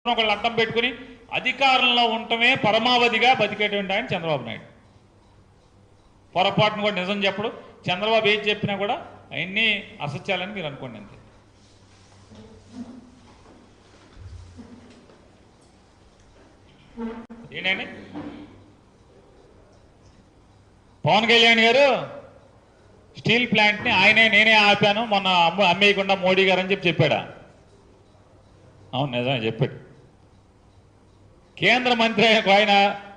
ఒకళ్ళు అడ్డం పెట్టుకుని అధికారంలో ఉండటమే పరమావధిగా బతికేటువంటి ఆయన చంద్రబాబు నాయుడు పొరపాటును కూడా నిజం చెప్పడు చంద్రబాబు ఏది చెప్పినా కూడా అవన్నీ అసత్యాలని మీరు అనుకోండి అంతే ఏంటండి పవన్ కళ్యాణ్ గారు స్టీల్ ప్లాంట్ని ఆయనే నేనే ఆపాను మొన్న అమ్మ అమ్మేయకుండా మోడీ గారు అని చెప్పి చెప్పాడా అవును నిజమే చెప్పాడు కేంద్ర మంత్రి ఒక ఆయన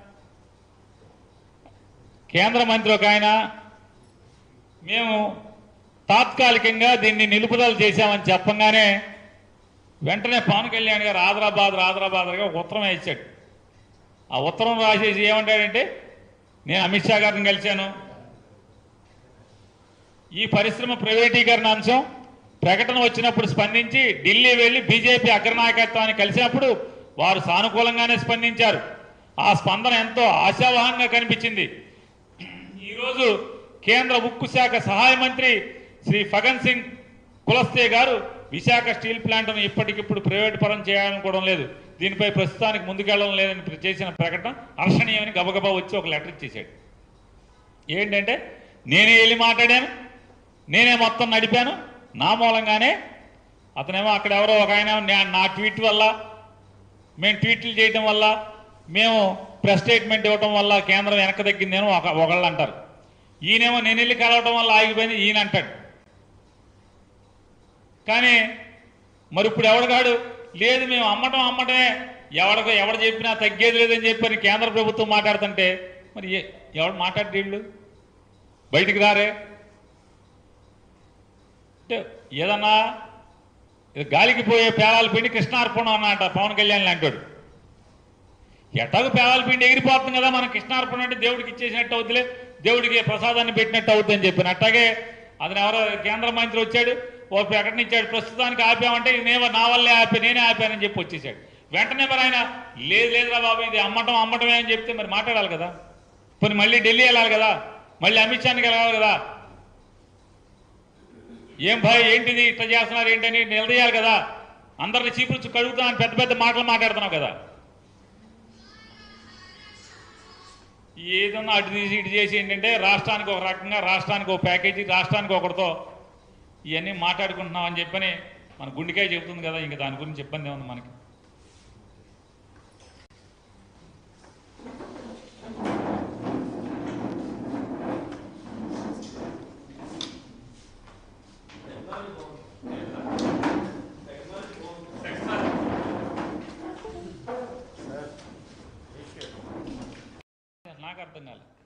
కేంద్ర మంత్రి ఒక ఆయన మేము తాత్కాలికంగా దీన్ని నిలుపుదల చేశామని చెప్పంగానే వెంటనే పవన్ కళ్యాణ్ గారు ఆదరాబాద్ ఆదరాబాద్గా ఒక ఉత్తరం ఇచ్చాడు ఆ ఉత్తరం రాసేసి ఏమంటాడంటే నేను అమిత్ షా గారిని కలిశాను ఈ పరిశ్రమ ప్రైవేటీకరణ అంశం ప్రకటన వచ్చినప్పుడు స్పందించి ఢిల్లీ వెళ్లి బీజేపీ అగ్రనాయకత్వాన్ని కలిసినప్పుడు వారు సానుకూలంగానే స్పందించారు ఆ స్పందన ఎంతో ఆశావహంగా కనిపించింది ఈరోజు కేంద్ర ఉక్కు శాఖ సహాయ మంత్రి శ్రీ ఫగన్ సింగ్ కులస్తే గారు విశాఖ స్టీల్ ప్లాంట్ను ఇప్పటికిప్పుడు ప్రైవేట్ పరం చేయాలనుకోవడం లేదు దీనిపై ప్రస్తుతానికి ముందుకెళ్ళడం లేదని ప్ర- చేసిన ప్రకటన హర్షణీయమని గబగబా వచ్చి ఒక లెటర్ ఇచ్చేశాడు ఏంటంటే నేనే వెళ్ళి మాట్లాడాను నేనే మొత్తం నడిపాను నా మూలంగానే అతనేమో అక్కడ ఎవరో ఒక ఆయన నా- నా ట్వీట్ వల్ల మేము ట్వీట్లు చేయడం వల్ల మేము ప్రెస్ స్టేట్మెంట్ ఇవ్వడం వల్ల కేంద్రం వెనక్కి తగ్గిందేమో ఒక ఒకళ్ళు అంటారు ఈయనేమో నేను వెళ్ళి కలవడం వల్ల ఆగిపోయింది ఈయన అంటాడు కానీ మరి ఇప్పుడు ఎవడగాడు లేదు మేము అమ్మటం అమ్మటమే ఎవడికో ఎవడు చెప్పినా తగ్గేది లేదని చెప్పని కేంద్ర ప్రభుత్వం మాట్లాడుతుంటే మరి ఏ- ఎవడు మాట్లాడితే వీళ్ళు బయటికి రారే అంటే ఏదన్నా ఇది గాలికి పోయే పేలాల పిండి కృష్ణార్పణం అన్నట పవన్ కళ్యాణ్ లాంటాడు ఎటాకు పేలాల పిండి ఎగిరిపోతుంది కదా మనం కృష్ణార్పణ అంటే దేవుడికి ఇచ్చేసినట్టు అవుతులే దేవుడికి ప్రసాదాన్ని పెట్టినట్టు అవుతుంది అని చెప్పిన అట్టాగే అతను ఎవరో కేంద్ర మంత్రి వచ్చాడు ఓ ప్రకటన ఇచ్చాడు ప్రస్తుతానికి ఆపామంటే ఇది నేను నా వల్లే ఆపి నేనే ఆపానని చెప్పి వచ్చేసాడు వెంటనే మరి ఆయన లేదు లేదురా బాబు ఇది అమ్మటం అమ్మటమే అని చెప్తే మరి మాట్లాడాలి కదా పోనీ మళ్ళీ ఢిల్లీ వెళ్ళాలి కదా మళ్ళీ అమిత్ షానికి వెళ్ళాలి కదా ఏం భయ్ ఏంటిది ఇట్లా చేస్తున్నారు ఏంటని నిలదీయాలి కదా అందరిని చీపులు కడుగుతామని పెద్ద పెద్ద మాటలు మాట్లాడుతున్నావు కదా ఏదన్నా అటు తీసి ఇటు చేసి ఏంటంటే రాష్ట్రానికి ఒక రకంగా రాష్ట్రానికి ఒక ప్యాకేజీ రాష్ట్రానికి ఒకటితో ఇవన్నీ మాట్లాడుకుంటున్నాం అని చెప్పని మన గుండెకాయ చెబుతుంది కదా ఇంకా దాని గురించి ఇబ్బంది ఏముంది మనకి నాకు అర్థం కాలేదు